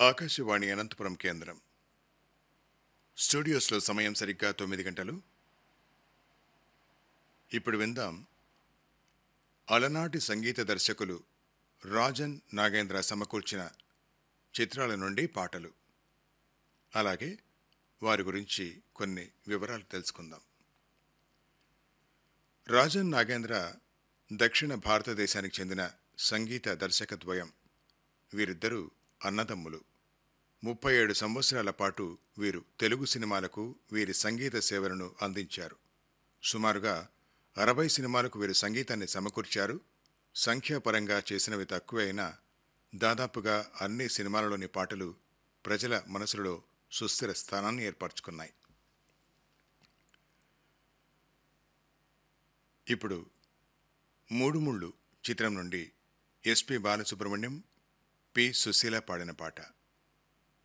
ఆకాశవాణి అనంతపురం కేంద్రం స్టూడియోస్లో సమయం సరిగ్గా తొమ్మిది గంటలు ఇప్పుడు విందాం అలనాటి సంగీత దర్శకులు రాజన్ నాగేంద్ర సమకూర్చిన చిత్రాల నుండి పాటలు అలాగే వారి గురించి కొన్ని వివరాలు తెలుసుకుందాం రాజన్ నాగేంద్ర దక్షిణ భారతదేశానికి చెందిన సంగీత దర్శకద్వయం వీరిద్దరూ అన్నదమ్ములు ముప్పై ఏడు సంవత్సరాల పాటు వీరు తెలుగు సినిమాలకు వీరి సంగీత సేవలను అందించారు సుమారుగా అరవై సినిమాలకు వీరు సంగీతాన్ని సమకూర్చారు సంఖ్యాపరంగా చేసినవి తక్కువే అయినా దాదాపుగా అన్ని సినిమాలలోని పాటలు ప్రజల మనసులలో సుస్థిర స్థానాన్ని ఏర్పరచుకున్నాయి ఇప్పుడు మూడు ముళ్ళు చిత్రం నుండి ఎస్పి బాలసుబ్రహ్మణ్యం పి సుశీల పాడిన పాట